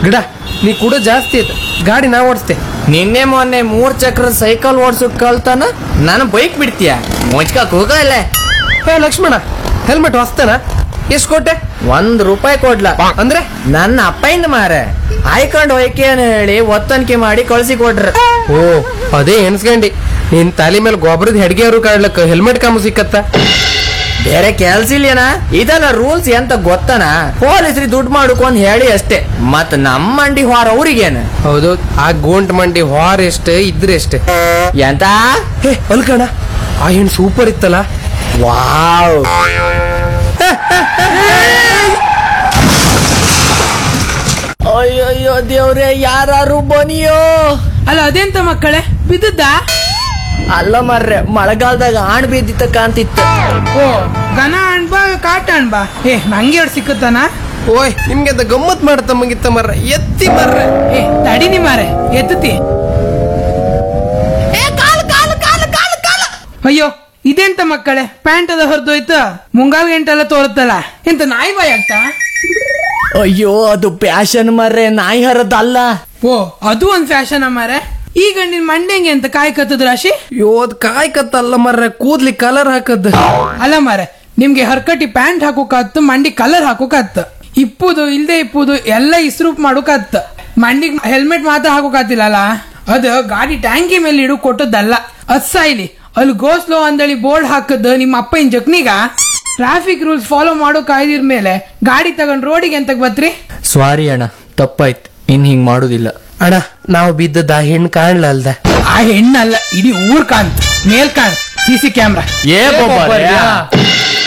ಗಿಡ ನೀ ಕೂಡ ಜಾಸ್ತಿ ಆಯ್ತು ಗಾಡಿ ನಾ ಓಡಿಸ್ತೆ ನಿನ್ನೆ ಮೊನ್ನೆ ಮೂರ್ ಚಕ್ರ ಸೈಕಲ್ ಓಡ್ಸಕ್ ಕಲ್ತಾನ ನಾನು ಬೈಕ್ ಬಿಡ್ತೀಯ ಮುಚ್ಕಕ್ ಹೋಗಲ್ಲ ಹೇ ಲಕ್ಷ್ಮಣ ಹೆಲ್ಮೆಟ್ ಹೊಸ್ತೇನ ಎಷ್ಟು ಕೊಟ್ಟೆ ಒಂದ್ ರೂಪಾಯಿ ಕೊಡ್ಲ ಅಂದ್ರೆ ನನ್ನ ಅಪ್ಪಯಿಂದ ಮಾರೆ ಆಯ್ಕೊಂಡ್ ಹೋಯ್ಕೆ ಅಂತ ಹೇಳಿ ಒತ್ತನಿಕೆ ಮಾಡಿ ಕಳ್ಸಿ ಕೊಟ್ರ ಓ ಅದೇ ಎನ್ಸ್ಕಂಡಿ ನಿನ್ ತಲೆ ಮೇಲೆ ಗೊಬ್ಬರದ ಹೆಡ್ಗೆಯವರು ಕಾಡ್ಲಕ್ಕ ಹೆಲ್ಮೆಟ್ ಕಾಮು ಸಿಕ್ಕತ್ತ ಬೇರೆ ಕೆಲ್ಸ ಇಲ್ಲೇನ ಇದೆಲ್ಲ ರೂಲ್ಸ್ ಎಂತ ಗೊತ್ತನ ಪೊಲೀಸ್ರಿ ದುಡ್ಡು ಮಾಡ್ಕೊಂಡ್ ಹೇಳಿ ಅಷ್ಟೇ ಮತ್ ನಮ್ಮ ಮಂಡಿ ಹೊರ ಅವ್ರಿಗೇನ ಹೌದು ಆ ಗೋಂಟ್ ಮಂಡಿ ಹಾರ್ ಎಷ್ಟೇ ಇದ್ರೆ ಎಷ್ಟೇ ಎಂತ ಹೇ ಅಲ್ಕಣ ಆ ಹೆಣ್ ಸೂಪರ್ ಇತ್ತಲ್ಲ ವಾವ್ ಅಯ್ಯಯ್ಯೋ ದೇವ್ರೆ ಯಾರು ಬನಿಯೋ ಅಲ್ಲ ಅದೆಂತ ಮಕ್ಕಳೇ ಬಿದ್ದದ್ದಾ ಅಲ್ಲ ಮರ್ರೆ ಮಳೆಗಾಲದಾಗ ಆಣ್ ಬಿದ್ದಿತ್ತ ಕಾಂತಿತ್ತು ಓ ಘನ ಅಣ್ಬಾ ಕಾಟ ಅಣ್ಬಾ ಏ ನಂಗೆ ಎರಡು ಸಿಕ್ಕುತ್ತಾನ ಓಯ್ ನಿಮ್ಗೆ ಅದ ಗಮ್ಮತ್ ಮಾಡತ್ತ ಮುಗಿತ್ತ ಮರ್ರ ಎತ್ತಿ ಮರ್ರ ಏ ತಡಿ ಮಾರೆ ಎತ್ತತಿ ಅಯ್ಯೋ ಇದೆಂತ ಮಕ್ಕಳೇ ಪ್ಯಾಂಟ್ ಅದ ಹೊರದೋಯ್ತು ಮುಂಗಾಲ್ ಗಂಟೆಲ್ಲ ತೋರುತ್ತಲ್ಲ ಎಂತ ನಾಯಿ ಬಾಯ್ ಆಗ್ತಾ ಅಯ್ಯೋ ಅದು ಪ್ಯಾಶನ್ ಮರ್ರೆ ನಾಯಿ ಹರದಲ್ಲ ಓ ಅದು ಒಂದ್ ಫ್ಯಾಷನ್ ಮಾರೆ ಈಗ ನಿನ್ ಮಂಡೆಂಗೆ ಅಂತ ಕಾಯ್ಕತ್ತದ ರಾಶಿ ಯೋದ್ ಕಾಯ್ಕತ್ತಲ್ಲ ಮರ್ರ ಕೂದ್ಲಿ ಕಲರ್ ಹಾಕದ್ ಅಲ್ಲ ಮಾರೆ ನಿಮ್ಗೆ ಹರ್ಕಟಿ ಪ್ಯಾಂಟ್ ಹಾಕೋಕಾತ್ತು ಮಂಡಿ ಕಲರ್ ಹಾಕೋಕಾತ್ತು ಇಪ್ಪುದು ಇಲ್ದೆ ಇಪ್ಪುದು ಎಲ್ಲ ಇಸ್ರೂಪ್ ಮಾಡೋಕಾತ್ತು ಮಂಡಿಗ್ ಹೆಲ್ಮೆಟ್ ಮಾತ್ರ ಹಾಕೋಕಾತಿಲ್ಲಲ್ಲ ಅದು ಗಾಡಿ ಟ್ಯಾಂಕಿ ಮೇಲೆ ಇಡು ಕೊಟ್ಟದ್ದಲ್ಲ ಅದ್ ಸಾಯ್ಲಿ ಅಲ್ಲಿ ಗೋಸ್ಲೋ ಅಂದಳಿ ಬೋರ್ಡ್ ಹಾಕದ್ ನಿಮ್ಮ ಅಪ್ಪನ ಜಕ್ನಿಗ ಟ್ರಾಫಿಕ್ ರೂಲ್ಸ್ ಫಾಲೋ ಮಾಡೋ ಕಾಯ್ದಿರ್ ಮೇಲೆ ಗಾಡಿ ತಗೊಂಡ್ ರೋಡಿಗೆ ಎಂತಕ್ ಬತ್ರಿ ಸಾರಿ ಅಣ್ಣ ತಪ್ಪಾಯ್ತು ಇನ್ ಹಿಂಗ್ ಮಾಡುದಿಲ್ಲ ಅಣ್ಣ ನಾವು ಬಿದ್ದದ ಆ ಹೆಣ್ ಕಾಣ್ಲ ಅಲ್ದ ಆ ಹೆಣ್ಣಲ್ಲ ಇಡೀ ಊರ್ ಕಾಣ್ತ್ ಮೇಲ್ ಕಾಣ್ ಸಿ ಸಿ ಕ್ಯಾಮ್ರಾ ಏ